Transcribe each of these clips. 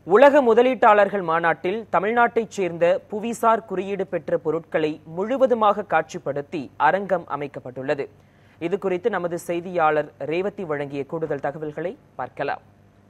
உலக முதலீட்டாளர்கள் மாநாட்டில் தமிழ்நாட்டைச் சேர்ந்த புவிசார் குறியீடு பெற்ற பொருட்களை முழுவதுமாக காட்சிப்படுத்தி அரங்கம் அமைக்கப்பட்டுள்ளது இது குறித்து நமது செய்தியாளர் ரேவதி வழங்கிய கூடுதல் தகவல்களை பார்க்கலாம்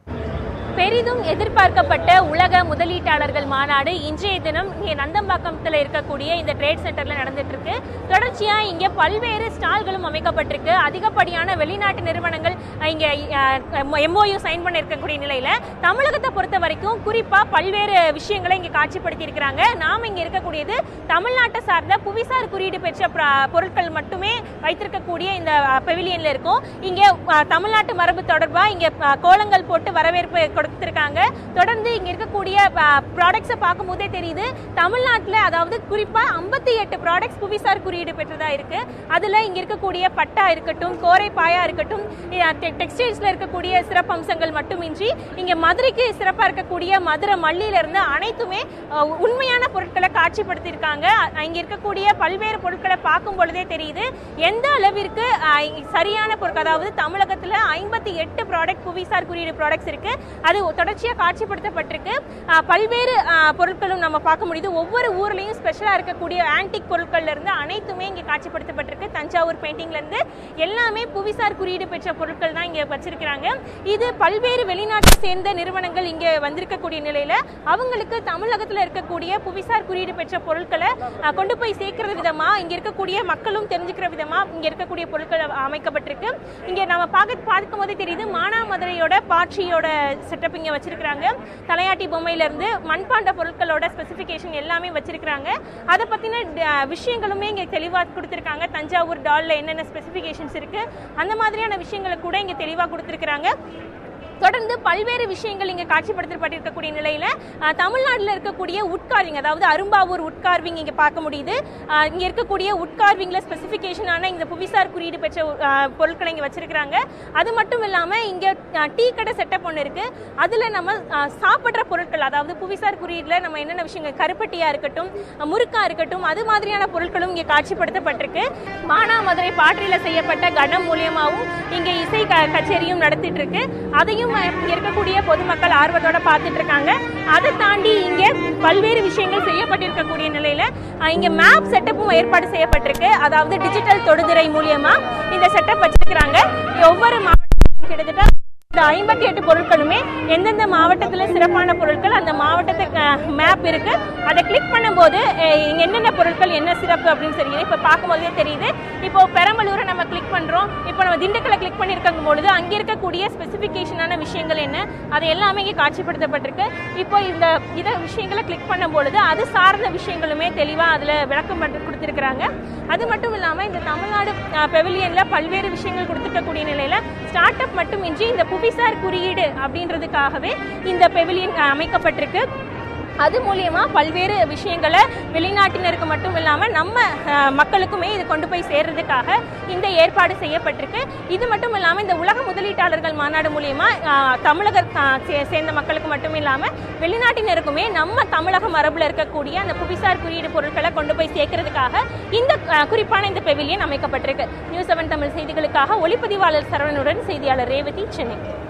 பெரிதும் எதிர்பார்க்கப்பட்ட உலக முதலீட்டாளர்கள் மாநாடு இன்றைய தினம் இங்கே நந்தம்பாக்கத்தில் இருக்கக்கூடிய இந்த ட்ரேட் சென்டர்ல நடந்துட்டு இருக்கு தொடர்ச்சியா இங்க பல்வேறு ஸ்டால்களும் அமைக்கப்பட்டிருக்கு அதிகப்படியான வெளிநாட்டு நிறுவனங்கள் அஹ், இங்க எம்ஓயு சைன் பண்ண இருக்கக்கூடிய நிலையில தமிழகத்தை பொறுத்த வரைக்கும் குறிப்பா பல்வேறு விஷயங்களை இங்க காட்சிப்படுத்தி இருக்கிறாங்க நாம இங்க இருக்கக்கூடியது தமிழ்நாட்டை சார்ந்த புவிசார் குறியீடு பெற்ற பிர- பொருட்கள் மட்டுமே வைத்திருக்கக்கூடிய இந்த பெவிலியன்ல இருக்கும் இங்க அஹ், தமிழ்நாட்டு மரபு தொடர்பா இங்க அஹ், கோலங்கள் போட்டு வரவேற்பு கொடுத்திருக்காங்க தொடர்ந்து இங்க இருக்கக்கூடிய ப்ராடக்ட்ஸை பார்க்கும்போதே தெரியுது தமிழ்நாட்டுல அதாவது குறிப்பா ஐம்பத்தி எட்டு ப்ராடக்ட்ஸ் புவிசார் குறியீடு பெற்றதா இருக்கு அதுல இங்க இருக்கக்கூடிய பட்டா இருக்கட்டும் கோரை பாயா இருக்கட்டும் டெக்ஸ்டைல்ஸ்ல இருக்கக்கூடிய சிறப்பு அம்சங்கள் மட்டுமின்றி இங்க மதுரைக்கு சிறப்பா இருக்கக்கூடிய மதுரை மல்லியில இருந்து அனைத்துமே அஹ், உண்மையான பொருட்களை காட்சிப்படுத்தியிருக்காங்க அ- இங்க இருக்கக்கூடிய பல்வேறு பொருட்களை பார்க்கும் பொழுதே தெரியுது எந்த அளவிற்கு அஹ், இங்க சரியான பொருட்கள் அதாவது தமிழகத்துல ஐம்பத்தி எட்டு ப்ராடக்ட் புவிசார் குறியீடு ப்ராடக்ட்ஸ் இருக்கு அது தொடர்ச்சியா காட்சிப்படுத்தப்பட்டிருக்கு அஹ், பல்வேறு அஹ், பொருட்களும் நம்ம பார்க்க முடியுது ஒவ்வொரு ஊர்லயும் ஸ்பெஷலா இருக்கக்கூடிய ஆன்டிக் பொருட்கள்ல இருந்து அனைத்துமே இங்க காட்சிப்படுத்தப்பட்டிருக்கு தஞ்சாவூர் பெயிண்டிங்ல இருந்து எல்லாமே புவிசார் குறியீடு பெற்ற பொருட்கள் தான் இங்க வச்சிருக்கிறாங்க இது பல்வேறு வெளிநாட்டை சேர்ந்த நிறுவனங்கள் இங்க வந்திருக்கக்கூடிய நிலையில அவங்களுக்கு தமிழகத்துல இருக்கக்கூடிய புவிசார் குறியீடு பெற்ற பொருட்களை அஹ், கொண்டு போய் சேர்க்கிற விதமா இங்க இருக்கக்கூடிய மக்களும் தெரிஞ்சுக்கிற விதமா இங்க இருக்கக்கூடிய பொருட்கள் அமைக்கப்பட்டிருக்கு இங்க நம்ம பார்க்க பார்க்கும் போதே தெரியுது மானாமதுரையோட பாட்சியோட செட்டப் இங்க வச்சிருக்காங்க தலையாட்டி பொம்மையில இருந்து மண்பாண்ட பொருட்களோட ஸ்பெசிபிகேஷன் எல்லாமே வச்சிருக்காங்க அதை பத்தின ட- விஷயங்களுமே இங்க தெளிவா கொடுத்திருக்காங்க தஞ்சாவூர் டால்ல என்னென்ன ஸ்பெசிபிகேஷன்ஸ் இருக்கு அந்த மாதிரியான விஷயங்களை கூட இங்க தெளிவா கொடுத்திருக்காங்க தொடர்ந்து பல்வேறு விஷயங்கள் இங்க காட்சிப்படுத்தப்பட்டிருக்கக்கூடிய நிலையில அஹ், தமிழ்நாட்டுல இருக்கக்கூடிய உட்கார்விங் அதாவது அரும்பாவூர் உட்கார்விங் இங்க பார்க்க முடியுது அஹ், இங்க இருக்கக்கூடிய உட்கார்விங்ல ஸ்பெசிபிகேஷனான இந்த புவிசார் குறியீடு பெற்ற அஹ், பொருட்களை இங்க வச்சிருக்காங்க அது மட்டும் இல்லாம இங்க அஹ், டீ கடை செட்டப் ஒன்று இருக்கு அதுல நம்ம அஹ், சாப்பிடுற பொருட்கள் அதாவது புவிசார் குறியீடுல நம்ம என்னென்ன விஷயங்கள் கருப்பட்டியா இருக்கட்டும் அஹ், முறுக்கா இருக்கட்டும் அது மாதிரியான பொருட்களும் இங்க காட்சிப்படுத்தப்பட்டிருக்கு மானாமதுரை பாற்றில செய்யப்பட்ட கனம் மூலியமாவும் இங்க இசை க- கச்சேரியும் நடத்திட்டு இருக்கு அதையும் அஹ், இங்க இருக்கக்கூடிய பொதுமக்கள் ஆர்வத்தோட பார்த்துட்டு இருக்காங்க அதை தாண்டி இங்க பல்வேறு விஷயங்கள் செய்யப்பட்டிருக்கக்கூடிய நிலையில அஹ், இங்க மேப் செட்டப்பும் ஏற்பாடு செய்யப்பட்டிருக்கு அதாவது டிஜிட்டல் தொடுதிரை மூலியமா இந்த செட்டப் வச்சிருக்கிறாங்க ஒவ்வொரு மாவட்டத்திலும் கிட்டத்தட்ட இந்த ஐம்பத்தி எட்டு பொருட்களுமே எந்தெந்த மாவட்டத்துல சிறப்பான பொருட்கள் அந்த மாவட்டத்துக்கு மேப் இருக்கு அதை கிளிக் பண்ணும்போது அஹ், இங்க என்னென்ன பொருட்கள் என்ன சிறப்பு அப்படின்னு சொல்லி இப்ப பார்க்கும்போதே தெரியுது இப்போ பெரம்பலூரை நம்ம கிளிக் பண்றோம் இப்போ நம்ம திண்டுக்கலை கிளிக் பண்ணியிருக்கும் பொழுது அங்க இருக்கக்கூடிய ஸ்பெசிபிகேஷனான விஷயங்கள் என்ன அது எல்லாமே இங்கே காட்சிப்படுத்தப்பட்டிருக்கு இப்போ இந்த இத விஷயங்களை கிளிக் பண்ணும் பொழுது அது சார்ந்த விஷயங்களுமே தெளிவா அதுல விளக்கம் பண்ணி கொடுத்திருக்கிறாங்க அது மட்டும் இல்லாம இந்த தமிழ்நாடு பெவிலியன்ல பல்வேறு விஷயங்கள் கொடுத்திருக்கக்கூடிய நிலையில ஸ்டார்ட் அப் மட்டுமின்றி இந்த புவிசார் குறியீடு அப்படின்றதுக்காகவே இந்த பெவிலியன் அமைக்கப்பட்டிருக்கு அது மூலியமா பல்வேறு விஷயங்களை வெளிநாட்டினருக்கு மட்டும் இல்லாம நம்ம அஹ், மக்களுக்குமே இது கொண்டு போய் சேர்றதுக்காக இந்த ஏற்பாடு செய்யப்பட்டிருக்கு இது மட்டும் இல்லாம இந்த உலக முதலீட்டாளர்கள் மாநாடு மூலியமா அஹ், தமிழக அஹ், சே- சேர்ந்த மக்களுக்கு மட்டும் இல்லாம வெளிநாட்டினருக்குமே நம்ம தமிழக மரபுல இருக்கக்கூடிய அந்த புவிசார் குறியீடு பொருட்களை கொண்டு போய் சேர்க்கறதுக்காக இந்த அஹ், குறிப்பான இந்த பெவிலியன் அமைக்கப்பட்டிருக்கு நியூஸ் செவன் தமிழ் செய்திகளுக்காக ஒளிப்பதிவாளர் சரவணனுடன் செய்தியாளர் ரேவதி சென்னை